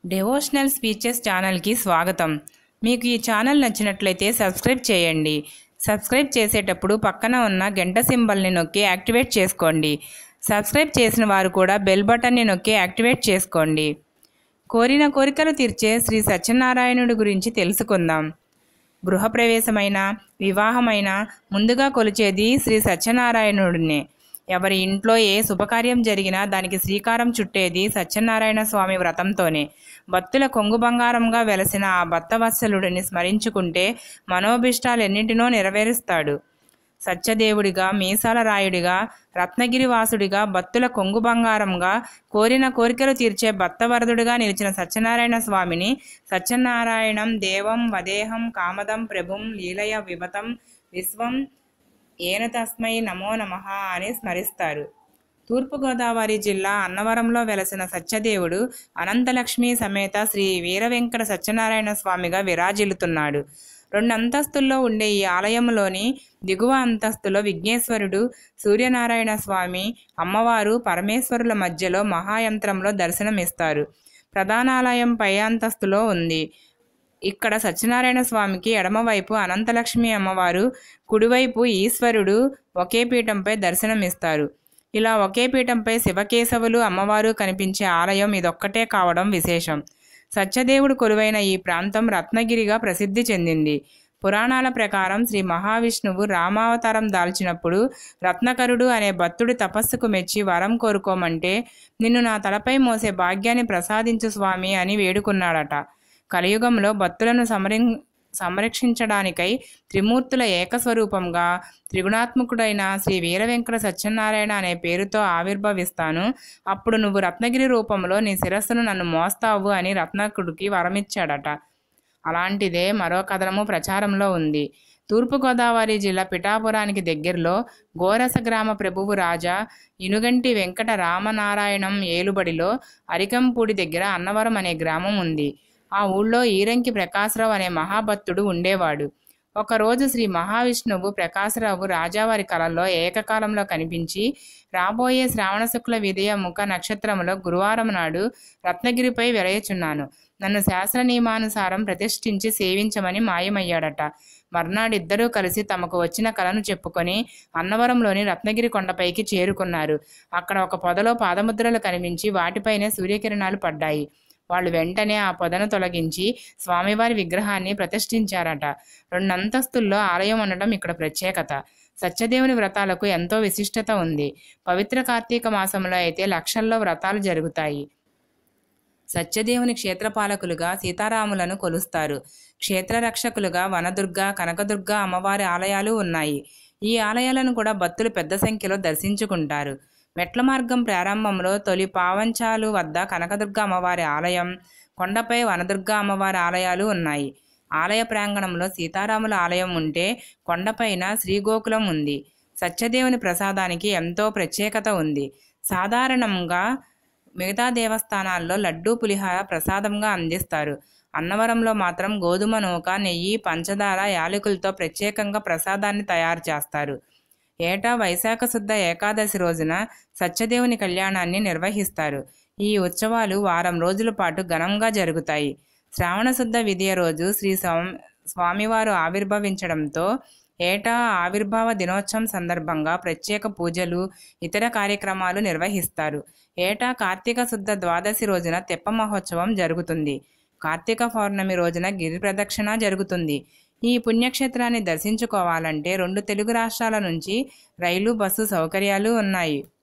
devotional speeches ఛానల్కి స్వాగతం మీకు ఈ ఛానల్ నచ్చినట్లయితే సబ్స్క్రైబ్ చేయండి సబ్స్క్రైబ్ చేసేటప్పుడు పక్కన ఉన్న గంట సింబల్ని నొక్కి యాక్టివేట్ చేసుకోండి సబ్స్క్రైబ్ చేసిన వారు కూడా బెల్ బటన్ని నొక్కి యాక్టివేట్ చేసుకోండి కోరిన కోరికలు తీర్చే శ్రీ సత్యనారాయణుడి గురించి తెలుసుకుందాం గృహప్రవేశమైన వివాహమైన ముందుగా కొలిచేది శ్రీ సత్యనారాయణుడినే ఎవరి ఇంట్లో ఏ శుభకార్యం జరిగినా దానికి శ్రీకారం చుట్టేది సత్యనారాయణ స్వామి వ్రతంతోనే భక్తుల కొంగు బంగారంగా వెలసిన ఆ భక్తవత్సలుడిని స్మరించుకుంటే మనోభిష్టాలెన్నింటినో నెరవేరుస్తాడు సత్యదేవుడిగా మీసాల రాయుడిగా రత్నగిరివాసుడిగా భక్తుల కొంగు బంగారంగా కోరిన కోరికలు తీర్చే భక్తవరదుడిగా నిలిచిన సత్యనారాయణ స్వామిని సత్యనారాయణం దేవం వదేహం కామదం ప్రభుం లీలయ విభతం విశ్వం ఏన తస్మై నమో నమః అని స్మరిస్తారు తూర్పుగోదావరి జిల్లా అన్నవరంలో వెలసిన సత్యదేవుడు అనంతలక్ష్మి సమేత శ్రీ వీరవెంకట సత్యనారాయణ స్వామిగా విరాజిల్లుతున్నాడు రెండు అంతస్తుల్లో ఉండే ఈ ఆలయంలోని దిగువ అంతస్తులో విఘ్నేశ్వరుడు సూర్యనారాయణ స్వామి అమ్మవారు పరమేశ్వరుల మధ్యలో మహాయంత్రంలో దర్శనమిస్తారు ప్రధానాలయం పై అంతస్తులో ఉంది ఇక్కడ సత్యనారాయణ స్వామికి ఎడమవైపు అనంతలక్ష్మి అమ్మవారు కుడివైపు ఈశ్వరుడు ఒకే పీఠంపై దర్శనమిస్తారు ఇలా ఒకే పీఠంపై శివకేశవులు అమ్మవారు కనిపించే ఆలయం ఇదొక్కటే కావడం విశేషం సత్యదేవుడు కొలువైన ఈ ప్రాంతం రత్నగిరిగా ప్రసిద్ధి చెందింది పురాణాల ప్రకారం శ్రీ మహావిష్ణువు రామావతారం దాల్చినప్పుడు రత్నకరుడు అనే భక్తుడి తపస్సుకు మెచ్చి వరం కోరుకోమంటే నిన్ను నా తలపై మోసే భాగ్యాన్ని ప్రసాదించు స్వామి అని వేడుకున్నాడట కలియుగంలో భక్తులను సమరి సంరక్షించడానికై త్రిమూర్తుల ఏకస్వరూపంగా త్రిగుణాత్మకుడైన శ్రీ వీరవెంకట సత్యనారాయణ అనే పేరుతో ఆవిర్భవిస్తాను అప్పుడు నువ్వు రత్నగిరి రూపంలో నీ శిరస్సును నన్ను మోస్తావు అని రత్నకుడికి వరమిచ్చాడట అలాంటిదే మరో కథనము ప్రచారంలో ఉంది తూర్పుగోదావరి జిల్లా పిఠాపురానికి దగ్గరలో గోరస గ్రామ ప్రభువు రాజా ఇనుగంటి వెంకట రామనారాయణం ఏలుబడిలో అరికంపూడి దగ్గర అన్నవరం అనే గ్రామం ఉంది ఆ ఊళ్ళో ఈరంకి ప్రకాశరావు అనే మహాభక్తుడు ఉండేవాడు ఒకరోజు శ్రీ మహావిష్ణువు ప్రకాశరావు రాజావారి కళల్లో ఏకకాలంలో కనిపించి రాబోయే శ్రావణ శుక్ల విదయ ముఖ నక్షత్రములో గురువారం నాడు రత్నగిరిపై వెలయచున్నాను నన్ను శాస్త్ర నియమానుసారం ప్రతిష్ఠించి సేవించమని మాయమయ్యాడట మర్నాడిద్దరూ కలిసి తమకు వచ్చిన కలను చెప్పుకొని అన్నవరంలోని రత్నగిరి కొండపైకి చేరుకున్నారు అక్కడ ఒక పొదలో పాదముద్రలు కనిపించి వాటిపైనే సూర్యకిరణాలు పడ్డాయి వాళ్ళు వెంటనే ఆ పొదను తొలగించి స్వామివారి విగ్రహాన్ని ప్రతిష్ఠించారట రెండంతస్తుల్లో ఆలయం ఉండటం ఇక్కడ ప్రత్యేకత సత్యదేవుని వ్రతాలకు ఎంతో విశిష్టత ఉంది పవిత్ర కార్తీక మాసంలో అయితే లక్షల్లో వ్రతాలు జరుగుతాయి సత్యదేవుని క్షేత్రపాలకులుగా సీతారాములను కొలుస్తారు క్షేత్రరక్షకులుగా వనదుర్గ కనకదుర్గ అమ్మవారి ఆలయాలు ఉన్నాయి ఈ ఆలయాలను కూడా భక్తులు పెద్ద సంఖ్యలో దర్శించుకుంటారు మెట్ల మార్గం ప్రారంభంలో తొలి పావంచాలు వద్ద కనకదుర్గ అమ్మవారి ఆలయం కొండపై వనదుర్గ అమ్మవారి ఆలయాలు ఉన్నాయి ఆలయ ప్రాంగణంలో సీతారాముల ఆలయం ఉంటే కొండపైన శ్రీగోకులం ఉంది సత్యదేవుని ప్రసాదానికి ఎంతో ప్రత్యేకత ఉంది సాధారణంగా మిగతా దేవస్థానాల్లో లడ్డూ పులిహార ప్రసాదంగా అందిస్తారు అన్నవరంలో మాత్రం గోధుమ నూక నెయ్యి పంచదార యాలకులతో ప్రత్యేకంగా ప్రసాదాన్ని తయారు చేస్తారు ఏటా వైశాఖ శుద్ధ ఏకాదశి రోజున సత్యదేవుని కళ్యాణాన్ని నిర్వహిస్తారు ఈ ఉత్సవాలు వారం రోజుల పాటు ఘనంగా జరుగుతాయి శ్రావణ శుద్ధ విధియ రోజు శ్రీ స్వామివారు ఆవిర్భవించడంతో ఏటా ఆవిర్భావ దినోత్సవం సందర్భంగా ప్రత్యేక పూజలు ఇతర కార్యక్రమాలు నిర్వహిస్తారు ఏటా కార్తీక శుద్ధ ద్వాదశి రోజున తెప్ప మహోత్సవం జరుగుతుంది కార్తీక పౌర్ణమి రోజున గిరి ప్రదక్షిణ జరుగుతుంది ఈ పుణ్యక్షేత్రాన్ని దర్శించుకోవాలంటే రెండు తెలుగు రాష్ట్రాల నుంచి రైలు బస్సు సౌకర్యాలు ఉన్నాయి